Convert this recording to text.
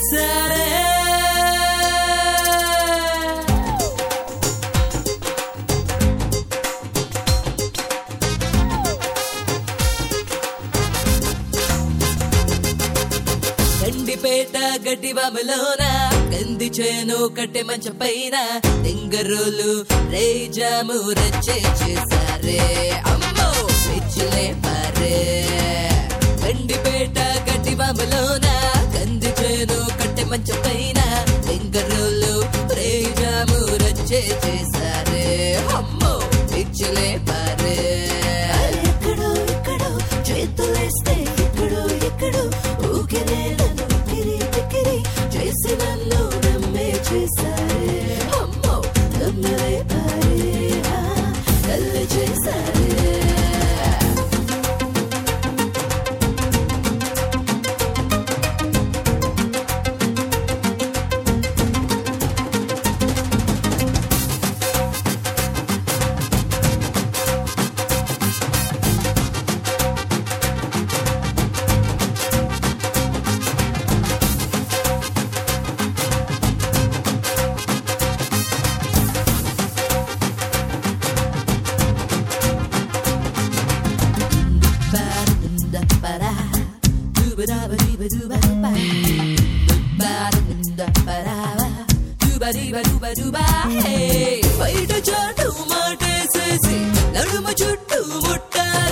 చేశారే గండిపేట గడ్డి బాబులోన కంది చేను కట్టె మంచం పైన తింగరోలు రేజాము రచ్చే చేశారే అమ్మో పిచ్చిలే పారే గండిపేట గడ్డి బాబులోన కంది చేను కట్టె మంచం పైన తింగరోలు రేజాము రచ్చే చేశారే అమ్మో పిచ్చిలే పారే ఎక్కడో ఎక్కడో చేతులేస్తే ఎక్కడో ఎక్కడో ఊగిరే నన్ను ఉక్కిరి బిక్కిరి చేసి నన్ను నమ్మే చేశారే అమ్మో నమ్మలే పారే కళ్ళు చేశారే బయట చాటు మాటేసేసి నడుమ చుట్టూ ముట్టారు